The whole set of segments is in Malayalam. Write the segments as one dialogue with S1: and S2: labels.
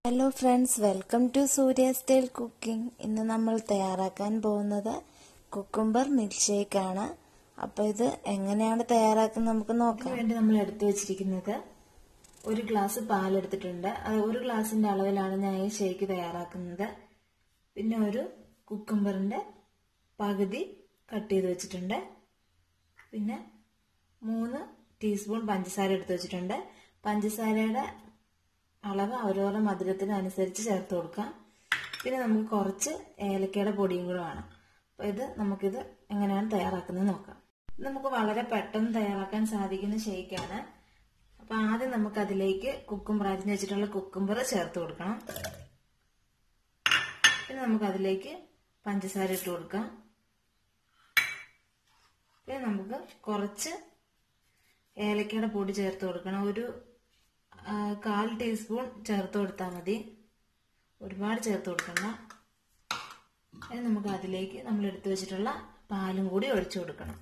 S1: hello friends welcome to Surya style cooking ഇന്ന് നമ്മൾ തയ്യാറാക്കാൻ പോകുന്നത് കുക്കുംബർ മിൽക്ക് ഷേക്ക് ആണ് അപ്പോൾ ഇത് എങ്ങനെയാണ് തയ്യാറാക്കുന്നത് നമുക്ക് നോക്കാം
S2: ഇതിനു വേണ്ടി നമ്മൾ എടുത്തു വെച്ചിരിക്കുന്നത് ഒരു ഗ്ലാസ് പാലെടുത്തിട്ടുണ്ട് അത് ഒരു ഗ്ലാസിന്റെ അളവിലാണ് ഞാൻ ഈ ഷേക്ക് തയ്യാറാക്കുന്നത് പിന്നെ ഒരു കുക്കുംബറിന്റെ പകുതി കട്ട് ചെയ്ത് വെച്ചിട്ടുണ്ട് പിന്നെ മൂന്ന് ടീസ്പൂൺ പഞ്ചസാര എടുത്തു വെച്ചിട്ടുണ്ട് പഞ്ചസാരയുടെ അളവ് അവരവരുടെ മധുരത്തിന് അനുസരിച്ച് ചേർത്ത് കൊടുക്കാം പിന്നെ നമുക്ക് കുറച്ച് ഏലക്കയുടെ പൊടിയും കൂടെ വേണം അപ്പോൾ ഇത് നമുക്കിത് എങ്ങനെയാണ് തയ്യാറാക്കുന്നത് നോക്കാം ഇത് നമുക്ക് വളരെ പെട്ടെന്ന് തയ്യാറാക്കാൻ സാധിക്കുന്ന ഷേക്കാണ് അപ്പൊ ആദ്യം നമുക്ക് അതിലേക്ക് കുക്കുംബർ അരിഞ്ഞു വെച്ചിട്ടുള്ള കുക്കുംബർ ചേർത്ത് കൊടുക്കണം പിന്നെ നമുക്ക് അതിലേക്ക് പഞ്ചസാര ഇട്ട് കൊടുക്കാം പിന്നെ നമുക്ക് കുറച്ച് ഏലക്കയുടെ പൊടി ചേർത്ത് കൊടുക്കണം ഒരു കാൽ ടീസ്പൂൺ ചേർത്ത് കൊടുത്താൽ മതി ഒരുപാട് ചേർത്ത് കൊടുക്കണ്ട ഇനി നമുക്ക് അതിലേക്ക് നമ്മൾ എടുത്തു വെച്ചിട്ടുള്ള പാലും കൂടി ഒഴിച്ചു കൊടുക്കണം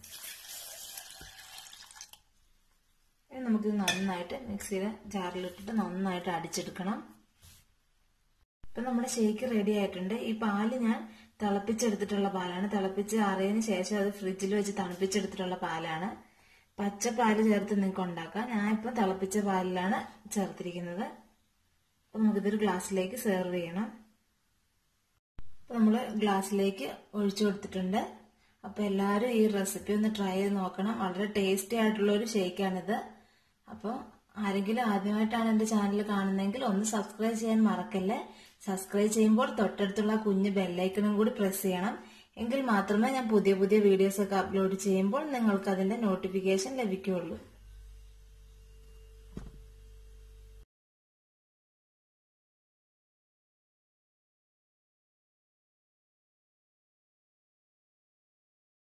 S2: ഇനി നമുക്ക് നന്നായിട്ട് മിക്സിയുടെ ജാറിലിട്ടിട്ട് നന്നായിട്ട് അടിച്ചെടുക്കണം ഇപ്പം നമ്മുടെ ഷേക്ക് റെഡി ആയിട്ടുണ്ട് ഈ പാല് ഞാൻ തിളപ്പിച്ചെടുത്തിട്ടുള്ള പാലാണ് തിളപ്പിച്ച് അറിയതിന് ശേഷം അത് ഫ്രിഡ്ജിൽ വെച്ച് തണുപ്പിച്ചെടുത്തിട്ടുള്ള പാലാണ് പച്ച പാല് ചേർത്ത് നിങ്ങൾക്ക് ഉണ്ടാക്കാം ഞാൻ ഇപ്പം തിളപ്പിച്ച പാലിലാണ് ചേർത്തിരിക്കുന്നത് അപ്പം നമുക്കിതൊരു ഗ്ലാസ്സിലേക്ക് സെർവ് ചെയ്യണം അപ്പം നമ്മൾ ഗ്ലാസ്സിലേക്ക് ഒഴിച്ചു കൊടുത്തിട്ടുണ്ട് അപ്പോൾ എല്ലാവരും ഈ റെസിപ്പി ഒന്ന് ട്രൈ ചെയ്ത് നോക്കണം വളരെ ടേസ്റ്റി ആയിട്ടുള്ള ഒരു ഷേക്കാണിത് അപ്പോൾ ആരെങ്കിലും ആദ്യമായിട്ടാണ് എൻ്റെ ചാനൽ കാണുന്നതെങ്കിൽ ഒന്ന് സബ്സ്ക്രൈബ് ചെയ്യാൻ മറക്കല്ലേ സബ്സ്ക്രൈബ് ചെയ്യുമ്പോൾ തൊട്ടടുത്തുള്ള കുഞ്ഞ് ബെല്ലൈക്കണും കൂടി പ്രസ് ചെയ്യണം എങ്കിൽ മാത്രമേ ഞാൻ പുതിയ പുതിയ വീഡിയോസ് ഒക്കെ അപ്ലോഡ് ചെയ്യുമ്പോൾ നിങ്ങൾക്ക് അതിന്റെ നോട്ടിഫിക്കേഷൻ ലഭിക്കുകയുള്ളൂ